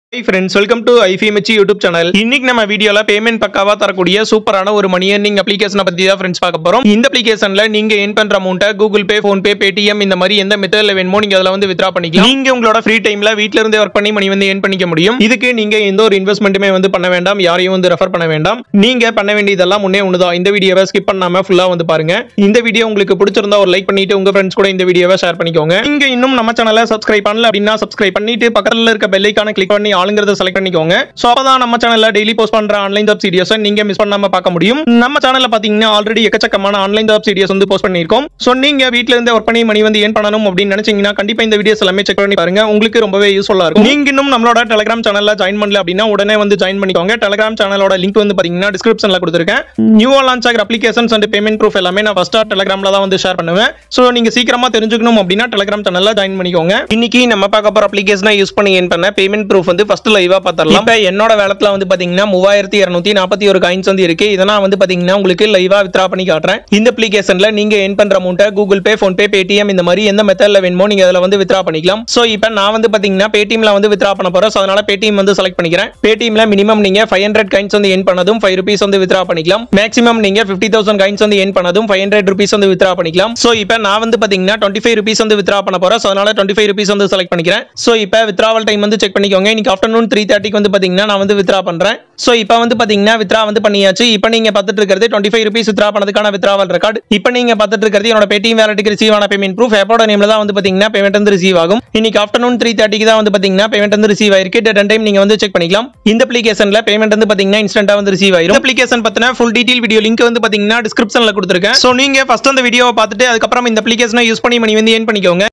high friends welcome to IFMH YouTube channel இன்னைக்கு நம்ம வீடியோல பேமெண்ட் பக்காவா தரக்கூடிய சூப்பரான ஒரு மணி earning அப்ளிகேஷனை பத்தி தான் ஃப்ரெண்ட்ஸ் பார்க்க போறோம் இந்த அப்ளிகேஷன்ல நீங்க ஏர்ன் பண்ற அமௌண்ட்டை Google Pay PhonePe Paytm இந்த மாதிரி எந்த மெத்தட்ல வேணுமோ நீங்க அதில் வந்து வித்ரா பண்ணிக்கலாம் நீங்க உங்களோட ஃப்ரீ டைம்ல வீட்ல இருந்தே ஒர்க் பண்ணி மணி வந்து ஏர்ன் பண்ணிக்க முடியும் இதுக்கு நீங்க எந்த ஒரு இன்வெஸ்ட்மெண்ட்டுமே வந்து பண்ண வேண்டாம் யாரையும் வந்து ரெஃபர் பண்ண வேண்டாம் நீங்க பண்ண வேண்டியதெல்லாம் முன்னே ஒண்ணுதான் இந்த வீடியோவை ஸ்கிப் பண்ணாம ஃபுல்லா வந்து பாருங்க இந்த வீடியோ உங்களுக்கு பிடிச்சிருந்தா ஒரு லைக் பண்ணிட்டு உங்க ஃப்ரெண்ட்ஸ் கூட இந்த வீடியோவை ஷேர் பண்ணிக்கோங்க நீங்க இன்னும் நம்ம சேனலை சப்ஸ்கிரைப் பண்ணல அப்படின்னா சப்ஸ்கிரைப் பண்ணிட்டு பக்கத்துல இருக்க பெல் ஐக்கான கிளிக் பண்ணி ஆளுங்கிறத செலக்ட் பண்ணிக்கோங்க சோ அப்பதான் நம்ம சேனல்ல டெய்லி போஸ்ட் பண்ற ஆன்லைன் ஜாப் சீரியஸ் நீங்க மிஸ் பண்ணாம பார்க்க முடியும் நம்ம சேனல்ல பாத்தீங்கன்னா ஆல்ரெடி எக்கச்சக்கமான ஆன்லைன் ஜாப் சீரியஸ் வந்து போஸ்ட் பண்ணிருக்கோம் சோ நீங்க வீட்ல இருந்து ஒர்க் பண்ணி மணி வந்து ஏன் பண்ணணும் அப்படின்னு நினைச்சீங்கன்னா கண்டிப்பா இந்த வீடியோஸ் எல்லாமே செக் பண்ணி பாருங்க உங்களுக்கு ரொம்பவே யூஸ்ஃபுல்லா இருக்கும் நீங்க இன்னும் நம்மளோட டெலிகிராம் சேனல்ல ஜாயின் பண்ணல அப்படின்னா உடனே வந்து ஜாயின் பண்ணிக்கோங்க டெலிகிராம் சேனலோட லிங்க் வந்து பாத்தீங்கன்னா டிஸ்கிரிப்ஷன்ல கொடுத்துருக்கேன் நியூவா லான்ச் ஆகிற அப்ளிகேஷன்ஸ் அண்ட் பேமெண்ட் ப்ரூஃப் எல்லாமே நான் ஃபர்ஸ்டா டெலிகிராம்ல தான் வந்து ஷேர் பண்ணுவேன் சோ நீங்க சீக்கிரமா தெரிஞ்சுக்கணும் அப்படின்னா டெலிகிராம் சேனல்ல ஜாயின் பண்ணிக்கோங்க இன்னைக்கு நம்ம பார்க்க போற அப்ளிகேஷனை யூஸ் பண்ணி ஏன் பண்ண பேமெண்ட் ப்ரூஃப் வந்து ஃபர்ஸ்ட் லைவா பார்த்தரலாம் இப்போ என்னோட வேலத்துல வந்து பாத்தீங்கன்னா மூவாயிரத்தி இருநூத்தி நாற்பத்தி ஒரு காயின்ஸ் வந்து இருக்கு இதெல்லாம் வந்து பாத்தீங்கன்னா உங்களுக்கு லைவா வித்ரா பண்ணி காட்டுறேன் இந்த அப்ளிகேஷன்ல நீங்க ஏன் பண்ற அமௌண்ட்டை Google Pay PhonePe Paytm இந்த மாதிரி எந்த மெத்தட்ல வேணுமோ நீங்க அதுல வந்து வித்ரா பண்ணிக்கலாம் சோ இப்போ நான் வந்து பாத்தீங்கன்னா பேடிஎம்ல வந்து வித்ரா பண்ண போறேன் ஸோ அதனால பேடிஎம் வந்து செலக்ட் பண்ணிக்கிறேன் பேடிஎம்ல மினிமம் நீங்க ஃபைவ் ஹண்ட்ரட் காயின்ஸ் வந்து ஏன் பண்ணதும் ஃபைவ் ருபீஸ் வந்து வித்ரா பண்ணிக்கலாம் மேக்ஸிமம் நீங்க ஃபிஃப்டி தௌசண்ட் காயின்ஸ் வந்து ஏன் பண்ணதும் ஃபைவ் ஹண்ட்ரட் ருபீஸ் வந்து வித்ரா பண்ணிக்கலாம் சோ இப்போ நான் வந்து பாத்தீங்கன்னா டுவெண்ட்டி ஃபைவ் ருபீஸ் வந்து வித்ரா பண்ண போறேன் ஸோ அதனால டுவெண்ட்டி ஃபைவ் ருபீஸ் வந்து செலக்ட் பண்ணிக்கிறேன் சோ இப்போ வித்ராவல் டைம் வந்து செக் பண்ணிக்கோங்க இன்னைக்கு ஆஃப்டர்நூன் த்ரீ தேர்ட்டிக்கு வந்து பாத்தீங்கன்னா நான் வந்து வித்ரா பண்றேன் சோ இப்போ வந்து பாத்தீங்கன்னா வித்ரா வந்து பண்ணியாச்சு இப்போ நீங்க பார்த்துட்டு இருக்கிறது டுவெண்ட்டி ஃபைவ் ருபீஸ் வித்ரா பண்ணதுக்கான வித்ராவல் ரெக்கார்ட் இப்போ நீங்க பார்த்துட்டு இருக்கிறது என்னோட பேடிஎம் வேலட்டுக்கு ரிசீவ் ஆன பேமெண்ட் ப்ரூஃப் எப்போட நேம்ல தான் வந்து பாத்தீங்கன்னா பேமெண்ட் வந்து ரிசீவ் ஆகும் இன்னைக்கு ஆஃப்டர்நூன் த்ரீ தேர்ட்டிக்கு தான் வந்து பாத்தீங்கன்னா பேமெண்ட் வந்து ரிசீவ் ஆயிருக்கு டேட் அண்ட் டைம் நீங்க வந்து செக் பண்ணிக்கலாம் இந்த அப்ளிகேஷன்ல பேமெண்ட் வந்து பாத்தீங்கன்னா இன்ஸ்டன்டா வந்து ரிசீவ் ஆயிரும் அப்ளிகேஷன் பத்தின ஃபுல் டீடைல் வீடியோ லிங்க் வந்து பாத்தீங்கன்னா டிஸ்கிரிப்ஷன்ல கொடுத்துருக்கேன் சோ நீங்க ஃபர்ஸ்ட் அந்த வீடியோவை பார்த்துட்டு அதுக்கப்புறம் இந்த அப்ளிகேஷனை யூஸ் பண்ணி மணி வந்து ஏன் பண்ணிக்கோங்க